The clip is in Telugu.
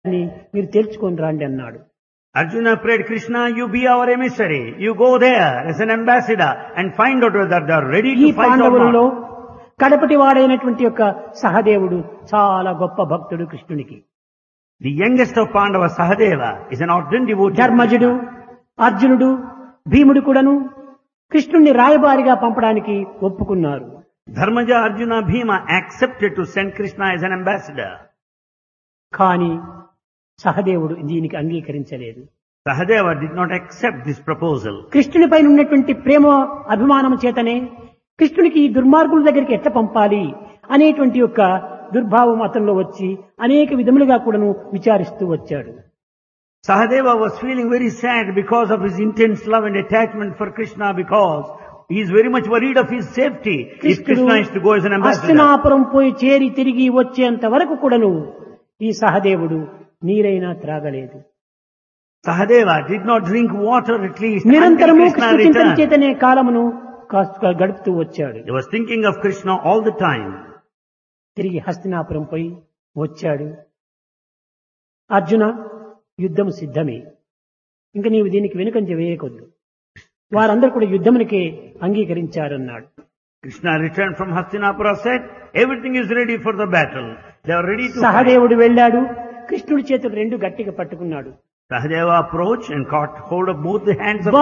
అని మీరు తెలుసుకొని రండి అన్నాడు Arjuna prayed, Krishna, you be our emissary. You go there as an ambassador and find out whether they are ready ఈ to fight or పాండవులలో not. కడపటి వాడైనటువంటి యొక్క సహదేవుడు చాలా గొప్ప భక్తుడు కృష్ణునికి The youngest of Pandava, Sahadeva, is an ardent devotee. of ధర్మజుడు Krishna. అర్జునుడు భీముడు కూడాను కృష్ణుణ్ణి రాయబారిగా పంపడానికి ఒప్పుకున్నారు Dharmaja, Arjuna, Bhima accepted to send Krishna as an ambassador. కానీ సహదేవుడు దీనికి అంగీకరించలేదు Sahadeva did not accept this proposal. కృష్ణునిపై ఉన్నటువంటి ప్రేమ అభిమానం చేతనే కృష్ణునికి ఈ దుర్మార్గుల దగ్గరికి ఎట్లా పంపాలి అనేటువంటి యొక్క దుర్భావం అతనిలో వచ్చి అనేక విధములుగా కూడాను విచారిస్తూ వచ్చాడు Sahadeva was feeling very sad because of his intense love and attachment for Krishna because he is very much worried of his safety if కృష్ణుడు Krishna is to go as an ambassador. Hastinapuram పోయి చేరి తిరిగి వచ్చేంత వరకు కూడాను ఈ సహదేవుడు నీరైనా త్రాగలేదు Sahadeva did not drink water at least until నిరంతరము Krishna కృష్ణ చింతన returned. చేతనే కాలమును కాస్త గడుపుతూ వచ్చాడు He was thinking of Krishna all the time. తిరిగి హస్తినాపురం పోయి వచ్చాడు అర్జున యుద్ధం సిద్ధమే ఇంక నీవు దీనికి వెనుకంజ వేయకొద్దు వారందరూ కూడా యుద్ధమునికే అంగీకరించారన్నాడు Krishna returned from Hastinapura said, everything is ready for the battle. They are ready to fight. సహదేవుడు వెళ్ళాడు కృష్ణుడి చేతులు రెండు గట్టిగా పట్టుకున్నాడు Sahadeva approached and caught hold of both the hands of